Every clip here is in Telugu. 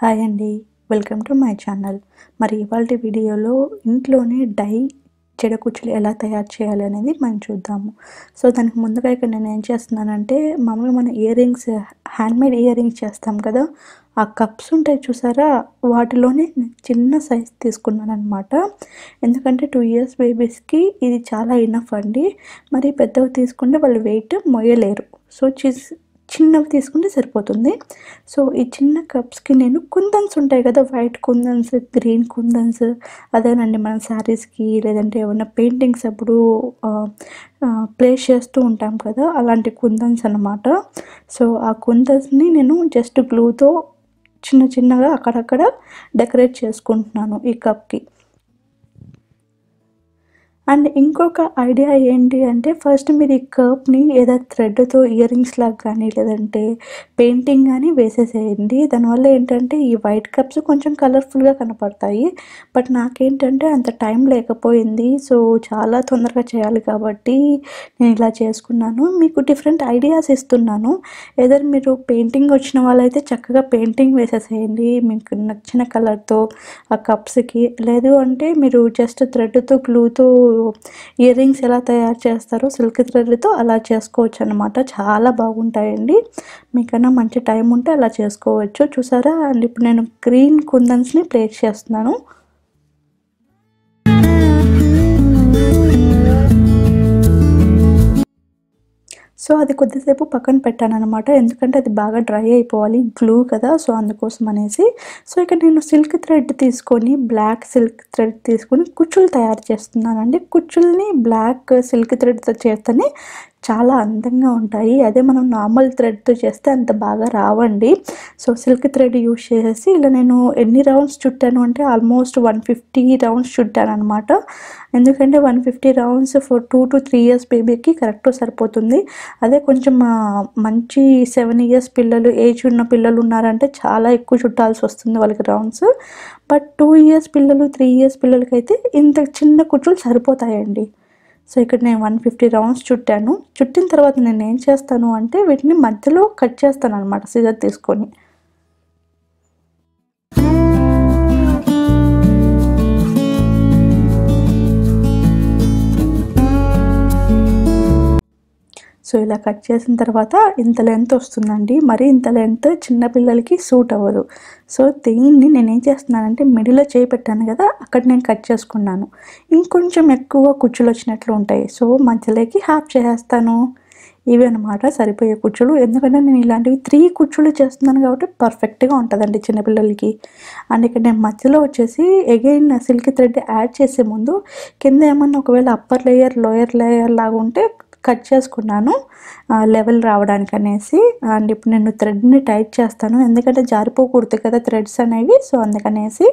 హాయ్ అండి వెల్కమ్ టు మై ఛానల్ మరి ఇవాళ వీడియోలో ఇంట్లోనే డై చెడ కుచ్చులు ఎలా తయారు చేయాలి అనేది మనం చూద్దాము సో దానికి ముందుగా ఇక్కడ నేను ఏం చేస్తున్నానంటే మామూలుగా మన earrings handmade earrings చేస్తాం కదా ఆ కప్స్ ఉంటాయి చూసారా వాటిలోనే నేను చిన్న సైజ్ తీసుకున్నాను అనమాట ఎందుకంటే టూ ఇయర్స్ బేబీస్కి ఇది చాలా ఇనఫ్ అండి మరి పెద్దవి తీసుకుంటే వాళ్ళు వెయిట్ మొయ్యలేరు సో చిస్ చిన్నవి తీసుకుంటే సరిపోతుంది సో ఈ చిన్న కప్స్కి నేను కుందన్స్ ఉంటాయి కదా వైట్ కుందన్స్ గ్రీన్ కుందన్స్ అదేనండి మన శారీస్కి లేదంటే ఏమన్నా పెయింటింగ్స్ అప్పుడు ప్లేస్ చేస్తూ ఉంటాం కదా అలాంటి కుందన్స్ అన్నమాట సో ఆ కుందన్స్ని నేను జస్ట్ గ్లూతో చిన్న చిన్నగా అక్కడక్కడ డెకరేట్ చేసుకుంటున్నాను ఈ కప్కి అండ్ ఇంకొక ఐడియా ఏంటి అంటే ఫస్ట్ మీరు ఈ కర్ప్ని ఏదో థ్రెడ్తో ఇయర్ రింగ్స్ లాగా కానీ లేదంటే పెయింటింగ్ కానీ వేసేసేయండి దానివల్ల ఏంటంటే ఈ వైట్ కప్స్ కొంచెం కలర్ఫుల్గా కనపడతాయి బట్ నాకేంటంటే అంత టైం లేకపోయింది సో చాలా తొందరగా చేయాలి కాబట్టి నేను ఇలా చేసుకున్నాను మీకు డిఫరెంట్ ఐడియాస్ ఇస్తున్నాను ఏదైనా మీరు పెయింటింగ్ వచ్చిన వాళ్ళైతే చక్కగా పెయింటింగ్ వేసేసేయండి మీకు నచ్చిన కలర్తో ఆ కప్స్కి లేదు అంటే మీరు జస్ట్ థ్రెడ్తో గ్లూతో ఇయర్ రింగ్స్ ఎలా తయారు చేస్తారో సిల్క్ థ్రెడ్తో అలా చేసుకోవచ్చు అనమాట చాలా బాగుంటాయండి మీకన్నా మంచి టైం ఉంటే అలా చేసుకోవచ్చు చూసారా అండ్ ఇప్పుడు నేను గ్రీన్ కుందన్స్ని ప్లేస్ చేస్తున్నాను సో అది కొద్దిసేపు పక్కన పెట్టాను అనమాట ఎందుకంటే అది బాగా డ్రై అయిపోవాలి గ్లూ కదా సో అందుకోసం అనేసి సో ఇక్కడ నేను సిల్క్ థ్రెడ్ తీసుకొని బ్లాక్ సిల్క్ థ్రెడ్ తీసుకొని కుచ్చులు తయారు చేస్తున్నానండి కుచ్చుల్ని బ్లాక్ సిల్క్ థ్రెడ్తో చేస్తేనే చాలా అందంగా ఉంటాయి అదే మనం నార్మల్ థ్రెడ్తో చేస్తే అంత బాగా రావండి సో సిల్క్ థ్రెడ్ యూజ్ చేసేసి ఇలా నేను ఎన్ని రౌండ్స్ చుట్టాను అంటే ఆల్మోస్ట్ వన్ ఫిఫ్టీ రౌండ్స్ చుట్టాను అనమాట ఎందుకంటే one fifty rounds for two to three years బేబీకి కరెక్ట్ సరిపోతుంది అదే కొంచెం మంచి సెవెన్ ఇయర్స్ పిల్లలు ఏజ్ ఉన్న పిల్లలు ఉన్నారంటే చాలా ఎక్కువ చుట్టాల్సి వస్తుంది వాళ్ళకి రౌండ్స్ బట్ టూ ఇయర్స్ పిల్లలు త్రీ ఇయర్స్ పిల్లలకైతే ఇంత చిన్న కుచ్చులు సరిపోతాయండి సో ఇక్కడ నేను వన్ ఫిఫ్టీ రౌండ్స్ చుట్టాను చుట్టిన తర్వాత నేను ఏం చేస్తాను అంటే వీటిని మధ్యలో కట్ చేస్తాను అనమాట సిజర్ తీసుకొని సో ఇలా కట్ చేసిన తర్వాత ఇంత లెంత్ వస్తుందండి మరి ఇంత లెంత్ చిన్నపిల్లలకి సూట్ అవ్వదు సో దీన్ని నేను ఏం చేస్తున్నానంటే మిడిలో చేయి పెట్టాను కదా అక్కడ నేను కట్ చేసుకున్నాను ఇంకొంచెం ఎక్కువ కుచ్చులు వచ్చినట్లు ఉంటాయి సో మధ్యలోకి హాఫ్ చేసేస్తాను ఇవి అనమాట సరిపోయే కుచ్చులు ఎందుకంటే నేను ఇలాంటివి త్రీ కుచ్చులు చేస్తున్నాను కాబట్టి పర్ఫెక్ట్గా ఉంటుందండి చిన్నపిల్లలకి అండ్ ఇక్కడ నేను మధ్యలో వచ్చేసి అగైన్ సిల్క్ థ్రెడ్ యాడ్ చేసే ముందు కింద ఏమన్నా ఒకవేళ అప్పర్ లేయర్ లోయర్ లేయర్ లాగా ఉంటే కట్ చేసుకున్నాను లెవెల్ రావడానికి అనేసి అండ్ ఇప్పుడు నేను థ్రెడ్ని టైట్ చేస్తాను ఎందుకంటే జారిపోకూడదు కదా థ్రెడ్స్ అనేవి సో అందుకనేసి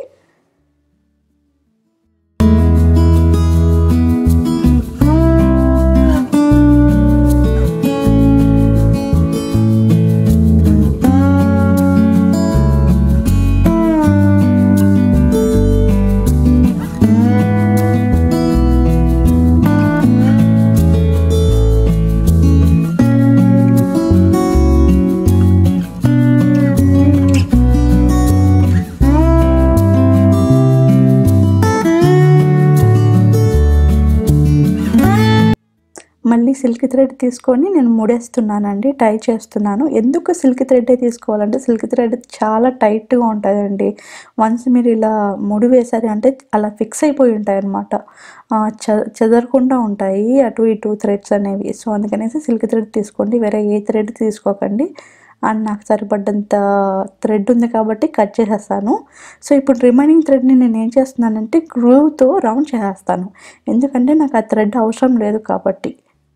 మళ్ళీ సిల్క్ థ్రెడ్ తీసుకొని నేను ముడేస్తున్నానండి టై చేస్తున్నాను ఎందుకు సిల్క్ థ్రెడ్ తీసుకోవాలంటే సిల్క్ థ్రెడ్ చాలా టైట్గా ఉంటుందండి వన్స్ మీరు ఇలా ముడి వేశారు అంటే అలా ఫిక్స్ అయిపోయి ఉంటాయి అనమాట చ చెదరకుండా ఉంటాయి అటు ఇటు థ్రెడ్స్ అనేవి సో అందుకనేసి సిల్క్ థ్రెడ్ తీసుకోండి వేరే ఏ థ్రెడ్ తీసుకోకండి అండ్ నాకు సరిపడ్డంత థ్రెడ్ ఉంది కాబట్టి కట్ చేసేస్తాను సో ఇప్పుడు రిమైనింగ్ థ్రెడ్ని నేను ఏం చేస్తున్నానంటే గ్రూవ్తో రౌండ్ చేసేస్తాను ఎందుకంటే నాకు ఆ థ్రెడ్ అవసరం లేదు కాబట్టి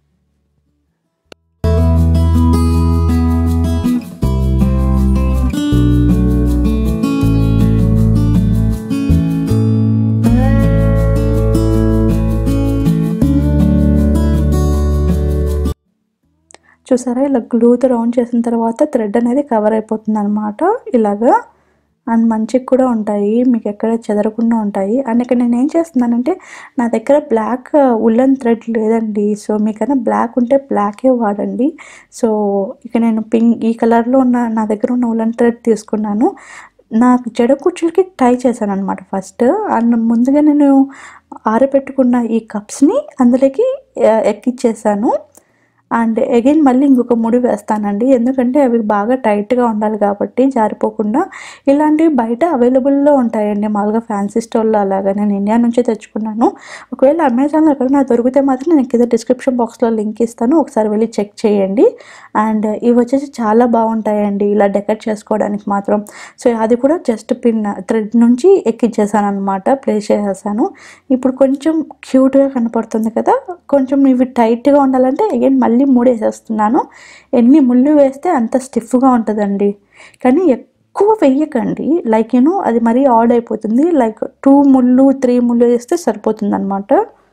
చూసారా ఇలా గ్లూతో రౌండ్ చేసిన తర్వాత థ్రెడ్ అనేది కవర్ అయిపోతుంది అనమాట ఇలాగా అండ్ మంచిగా కూడా ఉంటాయి మీకు ఎక్కడ చెదరకుండా ఉంటాయి అండ్ ఇక్కడ నేను ఏం చేస్తున్నానంటే నా దగ్గర బ్లాక్ ఉల్లన్ థ్రెడ్ లేదండి సో మీకైనా బ్లాక్ ఉంటే బ్లాకే వాడండి సో ఇక నేను పింక్ ఈ కలర్లో ఉన్న నా దగ్గర ఉన్న ఉల్లన్ థ్రెడ్ తీసుకున్నాను నాకు జడ కుచ్చులకి టై చేశాను అనమాట ఫస్ట్ అండ్ ముందుగా నేను ఆరబెట్టుకున్న ఈ కప్స్ని అందులోకి ఆ, ఎక్కిచ్చేసాను అండ్ అగైన్ మళ్ళీ ఇంకొక ముడి వేస్తానండి ఎందుకంటే అవి బాగా టైట్గా ఉండాలి కాబట్టి జారిపోకుండా ఇలాంటివి బయట అవైలబుల్లో ఉంటాయండి మామూలుగా ఫ్యాన్సీ స్టోర్లో అలాగా నేను ఇండియా నుంచి తెచ్చుకున్నాను ఒకవేళ అమెజాన్లో ఎక్కడైనా దొరికితే మాత్రం నేను కింద డిస్క్రిప్షన్ బాక్స్లో లింక్ ఇస్తాను ఒకసారి వెళ్ళి చెక్ చేయండి అండ్ ఇవి వచ్చేసి చాలా బాగుంటాయండి ఇలా డెకరేట్ చేసుకోవడానికి మాత్రం సో అది కూడా జస్ట్ పిన్ థ్రెడ్ నుంచి ఎక్కిచ్చేసాను అనమాట ప్లేస్ చేసేసాను ఇప్పుడు కొంచెం క్యూట్గా కనపడుతుంది కదా కొంచెం ఇవి టైట్గా ఉండాలంటే అగైన్ మళ్ళీ మూడు వేసేస్తున్నాను ఎన్ని ముళ్ళు వేస్తే అంత స్టిఫ్గా ఉంటుందండి కానీ ఎక్కువ వెయ్యకండి లైక్ యూనో అది మరీ ఆడ్ అయిపోతుంది లైక్ టూ ముళ్ళు త్రీ ముళ్ళు వేస్తే సరిపోతుంది అనమాట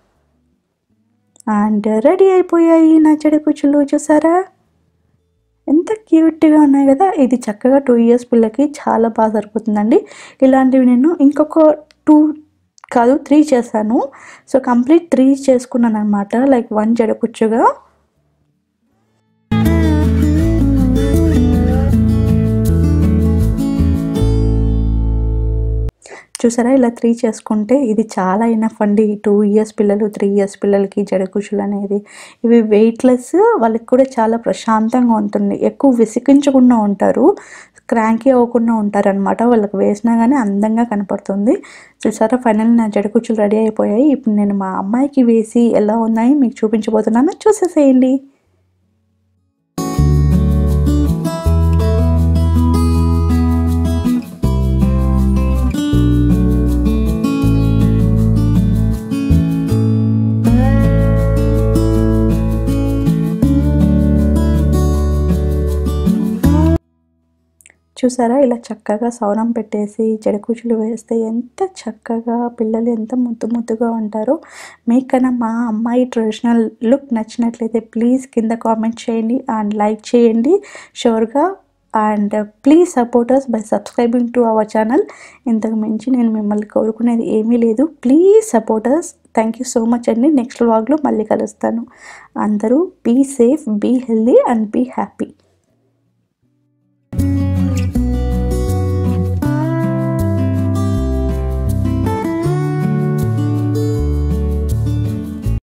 అండ్ రెడీ అయిపోయాయి నా చెడు కుచ్చులు చూసారా ఎంత క్యూట్గా ఉన్నాయి కదా ఇది చక్కగా టూ ఇయర్స్ పిల్లకి చాలా బాగా సరిపోతుందండి ఇలాంటివి నేను ఇంకొక టూ కాదు త్రీ చేశాను సో కంప్లీట్ త్రీ చేసుకున్నాను అనమాట లైక్ వన్ జడకుచ్చుగా చూసారా ఇలా త్రీ చేసుకుంటే ఇది చాలా ఇనఫ్ అండి టూ ఇయర్స్ పిల్లలు త్రీ ఇయర్స్ పిల్లలకి జడకుషులు అనేది ఇవి వెయిట్లెస్ వాళ్ళకి కూడా చాలా ప్రశాంతంగా ఉంటుంది ఎక్కువ విసిగించకుండా ఉంటారు క్రాంకీ అవ్వకుండా ఉంటారనమాట వాళ్ళకి వేసినా కానీ అందంగా కనపడుతుంది చూసారా ఫైనల్ నా జడకుచ్చులు రెడీ అయిపోయాయి ఇప్పుడు నేను మా అమ్మాయికి వేసి ఎలా ఉన్నాయి మీకు చూపించబోతున్నాను చూసేసేయండి చూసారా ఇలా చక్కగా సౌరం పెట్టేసి జడకూచులు వేస్తే ఎంత చక్కగా పిల్లలు ఎంత ముద్దు ముద్దుగా ఉంటారో మీకన్నా మా అమ్మాయి ట్రెడిషనల్ లుక్ నచ్చినట్లయితే ప్లీజ్ కింద కామెంట్ చేయండి అండ్ లైక్ చేయండి షూర్గా and please support us by subscribing to our channel ఇంతకు మించి నేను మిమ్మల్ని కోరుకునేది ఏమీ లేదు please support us thank you so much అండి నెక్స్ట్ వ్లాగ్లో మళ్ళీ కలుస్తాను అందరూ be safe be healthy and be happy